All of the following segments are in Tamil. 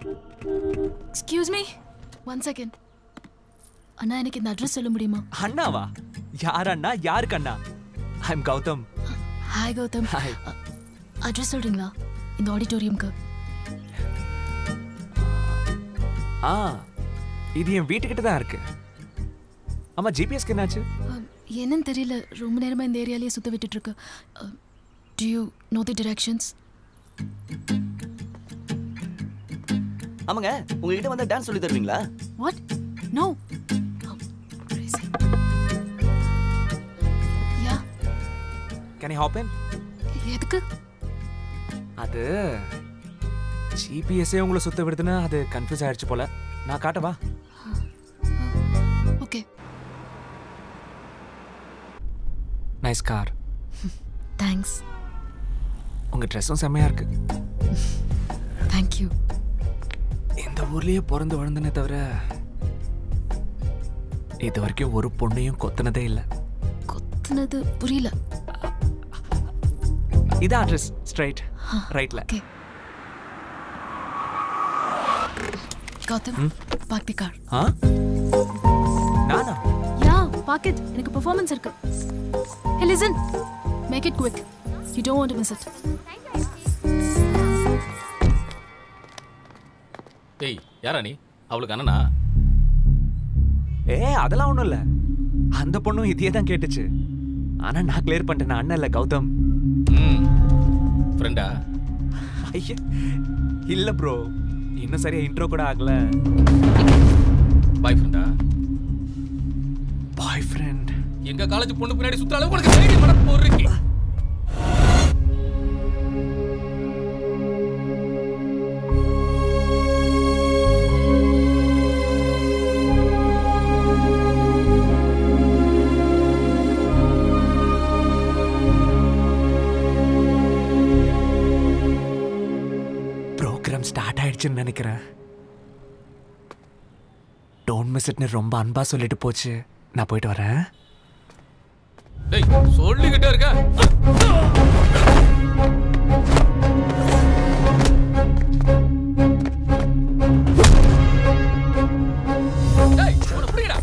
எக்ஸ்கியூஸ் மீ ஒன் செகண்ட் அண்ணா எனக்கு இந்த அட்ரஸ் சொல்ல முடியுமா அண்ணாவா யார் அண்ணா யாருக்கு அண்ணா I am Gautham hi Gautham hi address சொல்றீங்களா இந்த ஆடிட்டோரியம்க்கு ஆ இது என் வீட்டுக்கிட்ட தான் இருக்கு ஆமா ஜிபிஎஸ்க்கு என்னாச்சு அஹ், என்னன்னு தெரியல ரொம்ப நேரமா இந்த ஏரியாலேயே சுத்த விட்டுட்டு இருக்கு do you know the directions ஆமாங்க உங்ககிட்ட வந்து டான்ஸ் சொல்லி தருவீங்களா what no yeah can I hop in எதுக்கு அது ஜிபிஎஸ்ஸே உங்களை சுத்த விடுதுன்னா அது கன்ஃபியூஸ் ஆயிடுச்சு போல நான் காட்டவா ஓகே நைஸ் கார் தேங்க்ஸ் உங்க ட்ரெஸ்ஸும் செம்மையா இருக்கு தேங்க்யூ இந்த ஊர்லயே பிறந்து வளர்ந்தனே தவிர இது வரைக்கும் ஒரு பொண்ணையும் கொத்துனதே இல்லை கொத்துனது புரியல இதான் அட்ரஸ் ஸ்ட்ரைட் ரைட்ல okay Gautham park the car ah நானா யா பார்க் இட் எனக்கு பெர்ஃபார்மன்ஸ் இருக்கு hey listen make it quick you don't want to miss it டேய் யாரா நீ அவளுக்கு அண்ணனா ஏ அதெல்லாம் ஒண்ணும் இல்ல அந்த பொண்ணும் இதையே தான் கேட்டுச்சு ஆனா நான் கிளியர் பண்ணிட்டேன் நான் அண்ணன் இல்ல கௌதம் ம் ஃப்ரெண்டா ஐயா இல்ல ப்ரோ இன்னும் சரியா இன்ட்ரோ கூட ஆகல பாய் ஃப்ரெண்டா பாய் ஃப்ரெண்ட் எங்க காலேஜ் பொண்ணு பின்னாடி சுத்துற அளவுக்கு உனக்கு தைரியம் பட போறீங்க ப்ரோக்ராம் ஸ்டார்ட் ஆயிடுச்சுன்னு நினைக்கிறேன் டோன்ட் மிஸ் இட்னு ரொம்ப அன்பா சொல்லிட்டு போச்சு நான் போயிட்டு வரேன் டேய் சொல்லிக்கிட்டே இருக்க டேய் உன புரியடா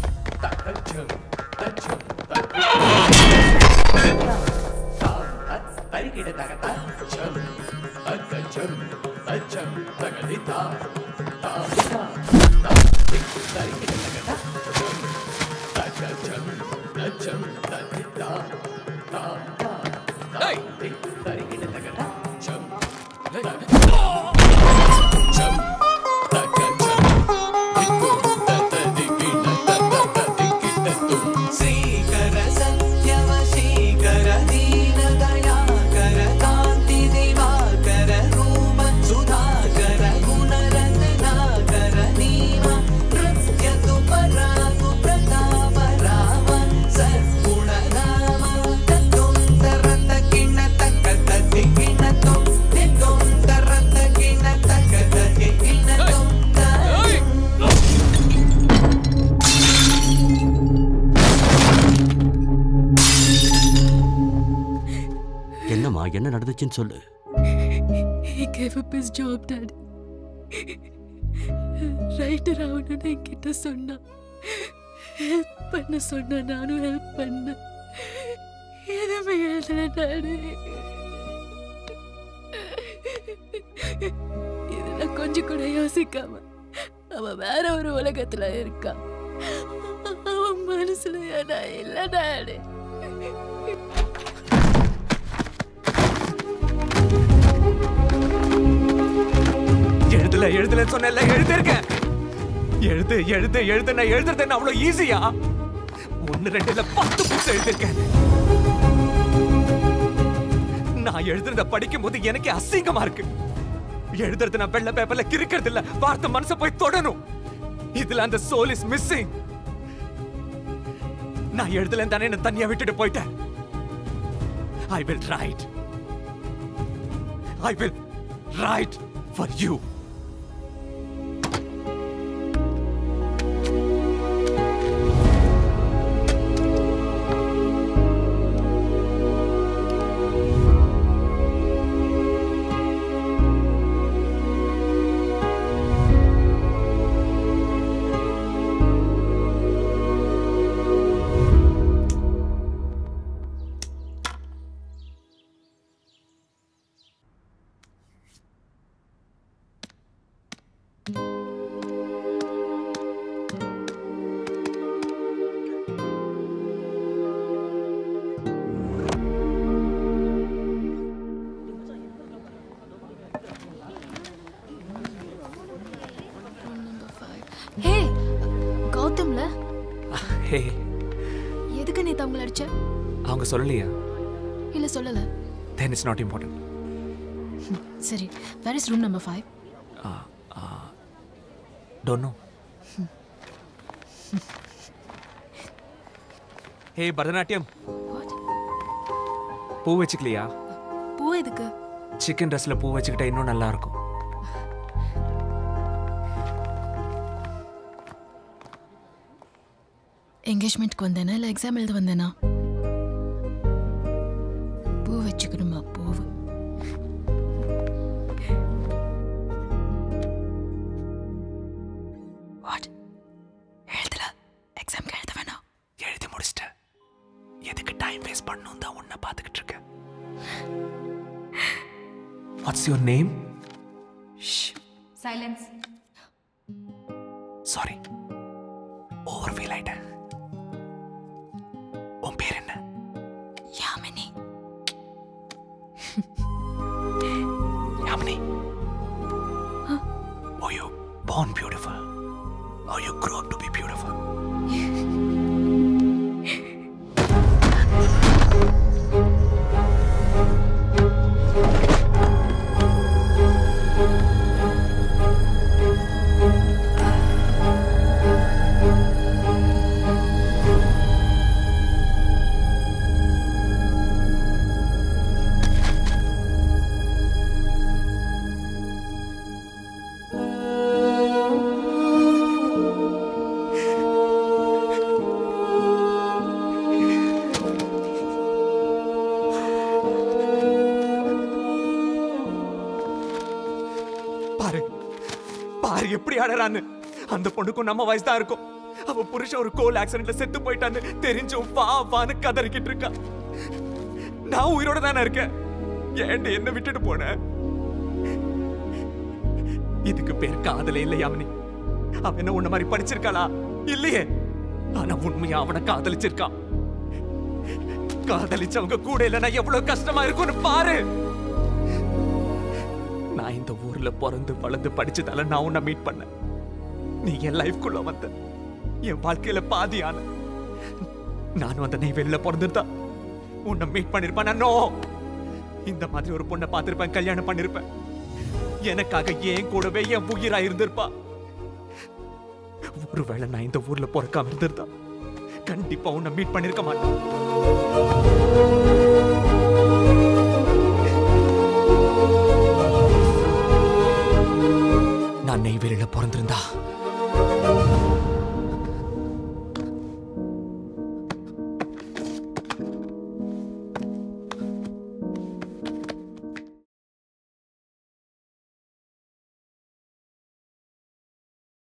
டேய் श्रीकर सत्यव श्रीकर दीनदयाकर कान्ति दिवाकर रूप सुधाकर गुणरत्नाकर नीम नृत्य तु परातु प्रताप राम सद्गुणधाम तत्तुन्तरत किण तक तति किण तुं तित्तुन्तरत किण तक तति किण तुं என்னம்மா என்ன நடந்துச்சுன்னு சொல்லு He gave up his job, Dad. Writer ஆகணும்னு என்கிட்ட சொன்னான் ஹெல்ப் பண்ண சொன்னா நானும் ஹெல்ப் பண்ணேன் எதுவுமே எழுதல டாடி இது நான் கொஞ்சம் கூட யோசிக்காம அவன் வேற ஒரு உலகத்துல இருக்கான் அவன் மனசுல நான் இல்லை டாடி எழுதல எழுதலன்னு சொன்னேன்ல எழுதிருக்கேன் எழுது எழுது எழுது நான் எழுதுறது என்ன அவ்வளவு ஈஸியா ஒன்னு ரெண்டு இல்ல பத்து புக்ஸ் எழுதிருக்கேன் நான் எழுதுறத படிக்கும் போது எனக்கு அசிங்கமா இருக்கு எழுதுறது நான் வெள்ள பேப்பர்ல கிறுக்கிறது இல்ல வார்த்தை மனச போய் தொடணும் இதுல அந்த சோல் இஸ் மிஸ்ஸிங் நான் எழுதலன்னு தானே என்ன தனியா விட்டுட்டு போயிட்டேன் I will write I will write for you hey கௌதம்ல ஹே எதுக்கு நீ தவங்கள அடிச்ச அவங்க சொல்லலையா இல்ல சொல்லல தென் இட்ஸ் நாட் இம்பார்ட்டன்ட் சரி where is room number five don't know hey Bharatanatyam பூ வச்சுக்கலையா பூ எதுக்கு சிக்கன் ட்ரெஸ்ல பூ வச்சுக்கிட்டா இன்னும் நல்லா இருக்கும் என்கேஜ்மெண்ட்க்கு வந்தேனா இல்லை எக்ஸாம் எழுத வந்தேனா பூ வச்சுக்கணுமா பூவு வாட் எழுதல எக்ஸாம்க்கு எழுத வேணாம் எழுதி முடிச்சிட்டேன் எதுக்கு டைம் வேஸ்ட் பண்ணணும் தான் உன்னை பார்த்துக்கிட்டு இருக்கேன் what's your name silence sorry over feel ஆயிட்டேன் உன் பேர் என்ன Yamini Yamini oh you born beautiful or you grow up to be beautiful பாரு பாரு எப்படி அழறான்னு அந்த பொண்ணுக்கும் நம்ம வயசு தான் இருக்கும் அவ புருஷன் ஒரு கோல் ஆக்சிடென்ட்ல செத்து போயிட்டான்னு தெரிஞ்சும் வா வான்னு கதறிக்கிட்டு இருக்கா நான் உயிரோட தானே இருக்கேன் ஏன்டி என்ன விட்டுட்டு போன இதுக்கு பேர் காதலே இல்லை யாமினி அவன் என்ன உன்ன மாதிரி படிச்சிருக்காளா இல்லையே ஆனா உண்மையா அவனை காதலிச்சிருக்கான் காதலிச்சவங்க கூட இல்லைன்னா எவ்வளவு கஷ்டமா இருக்கும்னு பாரு நான் இந்த ஊர்ல பிறந்து வளர்ந்து படிச்சதால நான் உன்னை மீட் பண்ணேன் நீ என் லைஃப்குள்ள வந்த என் வாழ்க்கையில பாதியான நானும் அந்த நெய்வேலியில பிறந்திருந்தா உன்னை மீட் பண்ணிருப்பேன் நோ இந்த மாதிரி ஒரு பொண்ணை பார்த்திருப்பேன் கல்யாணம் பண்ணிருப்பேன் எனக்காக ஏன் கூடவே என் உயிரா இருந்திருப்பா ஒருவேளை நான் இந்த ஊர்ல பிறக்காம இருந்திருந்தா கண்டிப்பா உன்னை மீட் பண்ணிருக்க மாட்டேன்